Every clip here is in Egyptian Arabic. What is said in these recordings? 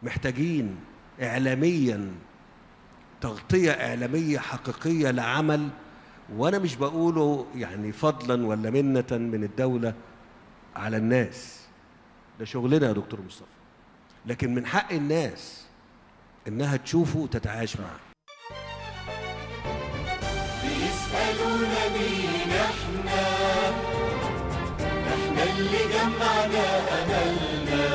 محتاجين اعلاميا تغطيه اعلاميه حقيقيه لعمل وانا مش بقوله يعني فضلا ولا منه من الدوله على الناس ده شغلنا يا دكتور مصطفى لكن من حق الناس انها تشوفه وتتعايش معاه بيسألونا مين احنا احنا اللي جمعنا املنا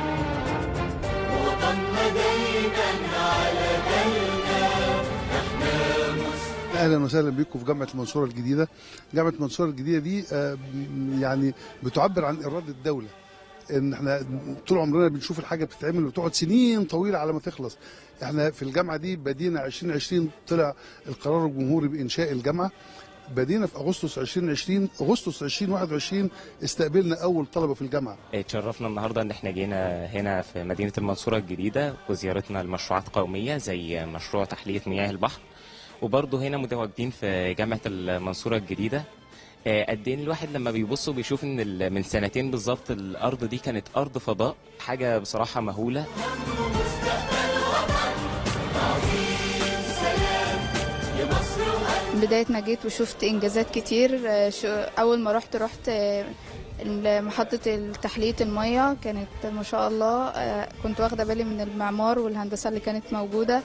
وطننا دايما على بالنا احنا مست... اهلا وسهلا بكم في جامعه المنصوره الجديده جامعه المنصوره الجديده دي آه، م- يعني بتعبر عن اراده الدوله ان احنا طول عمرنا بنشوف الحاجه بتتعمل وتقعد سنين طويله على ما تخلص احنا في الجامعه دي بدينا 2020 طلع القرار الجمهوري بانشاء الجامعه بدينا في اغسطس 2020 اغسطس 2021 استقبلنا اول طلبه في الجامعه اتشرفنا النهارده ان احنا جينا هنا في مدينه المنصوره الجديده وزيارتنا لمشروعات قوميه زي مشروع تحليه مياه البحر وبرضه هنا متواجدين في جامعه المنصوره الجديده آه، قد ايه الواحد لما بيبص وبيشوف ان ال- من سنتين بالظبط الارض دي كانت ارض فضاء حاجه بصراحه مهوله بداية ما جيت وشفت إنجازات كتير آه، شو- أول ما رحت رحت آه، ال- محطة تحلية المية كانت ما شاء الله آه، كنت واخدة بالي من المعمار والهندسة اللي كانت موجودة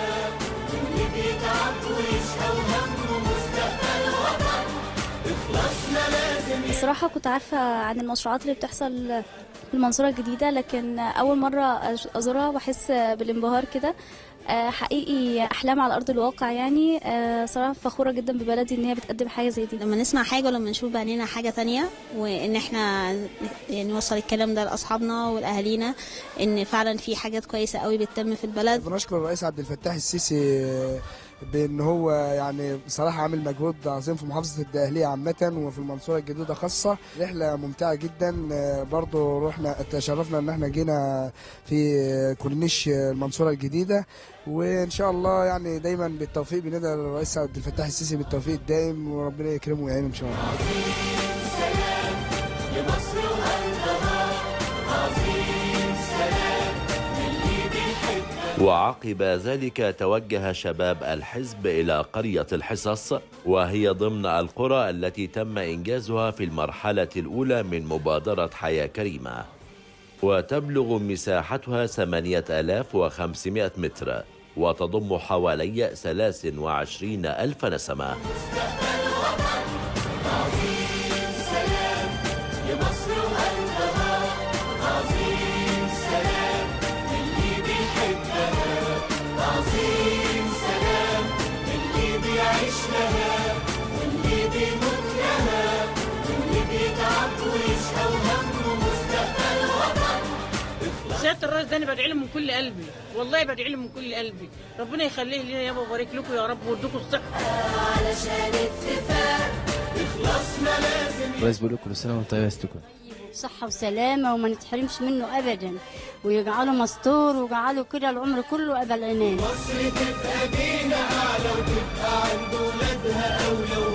الصراحة كنت عارفة عن المشروعات اللي بتحصل في المنصورة الجديدة لكن أول مرة أش- أزورها وأحس بالانبهار كده آه، حقيقي أحلام على أرض الواقع يعني آه، صراحة فخورة جدا ببلدي إن هي بتقدم حاجة زي دي لما نسمع حاجة ولما نشوف بعينينا حاجة تانية وإن إحنا يعني نوصل الكلام ده لأصحابنا ولأهالينا إن فعلا في حاجات كويسة قوي بتتم في البلد بنشكر الرئيس عبد الفتاح السيسي بان هو يعني بصراحه عامل مجهود عظيم في محافظه الدقهليه عامه وفي المنصوره الجديده خاصه رحله ممتعه جدا برضو رحنا تشرفنا ان احنا جينا في كورنيش المنصوره الجديده وان شاء الله يعني دايما بالتوفيق بندعي للرئيس عبد الفتاح السيسي بالتوفيق الدائم وربنا يكرمه ويعينه ان شاء الله لمصر وأرضها عظيم سلام للي بيحبها وعقب ذلك توجه شباب الحزب إلى قرية الحصص وهي ضمن القرى التي تم إنجازها في المرحلة الأولى من مبادرة حياة كريمة وتبلغ مساحتها 8500 متر وتضم حوالي 23 ألف نسمة سلام لمصر وأرضها عظيم سلام للي بيحبها عظيم سلام للي بيعيش لها واللي بيموت لها واللي بيتعب ويشقى وهمه مستقبل وطن سياده الرئيس ده انا بدعي له من كل قلبي والله بدعي له من كل قلبي ربنا يخليه لنا يابا ويبارك لكم يا رب ويديكم الصحه علشان اتفاق اخلصنا لازم الرئيس بيقول كل سنه وانت طيب يا استكون صحة وسلامة وما نتحرمش منه أبدا ويجعله مستور ويجعله كده العمر كله أبا العنان مصر تبقى دينا أعلى وتبقى عند ولادها أولى